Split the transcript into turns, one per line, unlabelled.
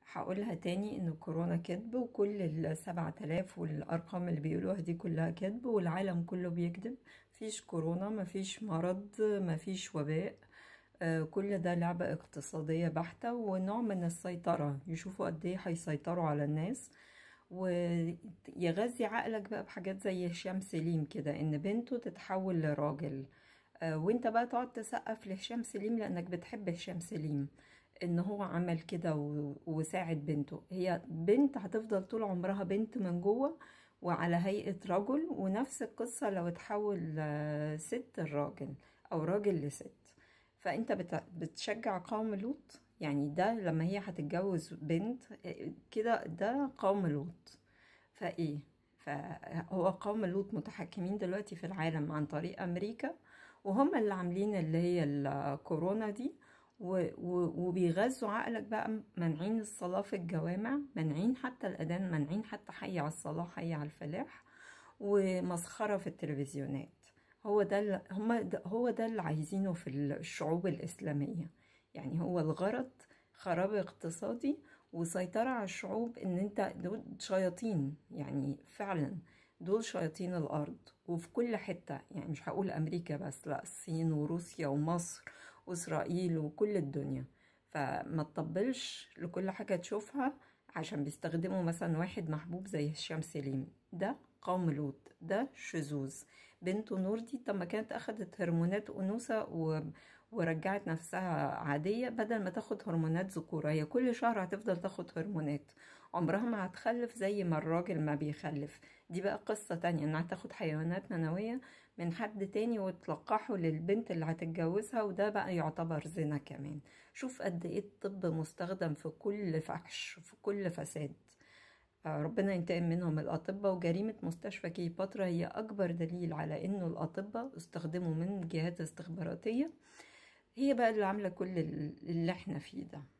هقولها تاني ان كورونا كذب وكل السبعة آلاف والارقام اللي بيقولوها دي كلها كذب والعالم كله بيكذب مفيش كورونا مفيش مرض مفيش وباء آه، كل ده لعبة اقتصادية بحتة ونوع من السيطرة يشوفوا قد ايه هيسيطروا على الناس ويغذي عقلك بقى بحاجات زي هشام سليم كده ان بنته تتحول لراجل آه، وانت بقى تقعد تسقف لهشام سليم لانك بتحب هشام سليم ان هو عمل كده و- وساعد بنته هي بنت هتفضل طول عمرها بنت من جوه وعلى هيئة رجل ونفس القصة لو اتحول آه، ست الراجل او راجل لست فانت بت- بتشجع قوم لوط يعني ده لما هي هتتجوز بنت آه، كده ده قوم لوط فايه فهو قوم لوط متحكمين دلوقتي في العالم عن طريق امريكا وهم اللي عاملين اللي هي الكورونا دي و- و- وبيغذوا عقلك بقى مانعين الصلاة في الجوامع مانعين حتى الأذان مانعين حتى حي على الصلاة حي على الفلاح ومسخرة في التلفزيونات هو ده اللي هم ده هو ده اللي عايزينه في الشعوب الإسلامية يعني هو الغرض خراب اقتصادي وسيطرة على الشعوب ان انت دول شياطين يعني فعلا دول شياطين الارض وفي كل حتة يعني مش هقول امريكا بس لا الصين وروسيا ومصر واسرائيل وكل الدنيا فما تطبلش لكل حاجة تشوفها عشان بيستخدموا مثلا واحد محبوب زي هشام سليم ده قوم لوط ده شذوذ بنته نور دي طب ما كانت اخدت هرمونات انوثة و... ورجعت نفسها عادية بدل ما تاخد هرمونات ذكورة هي كل شهر هتفضل تاخد هرمونات عمرها ما هتخلف زي ما الراجل ما بيخلف دي بقى قصة تانية انها تاخد حيوانات منوية من حد تاني وتلقحه للبنت اللي هتتجوزها وده بقى يعتبر زنا كمان شوف قد ايه الطب مستخدم في كل فحش في كل فساد آه، ربنا ينتقم منهم الأطباء وجريمة مستشفى كيوباترا هي أكبر دليل على إنه الأطباء استخدموا من جهات استخباراتية هي بقى اللي عاملة كل اللي احنا فيه ده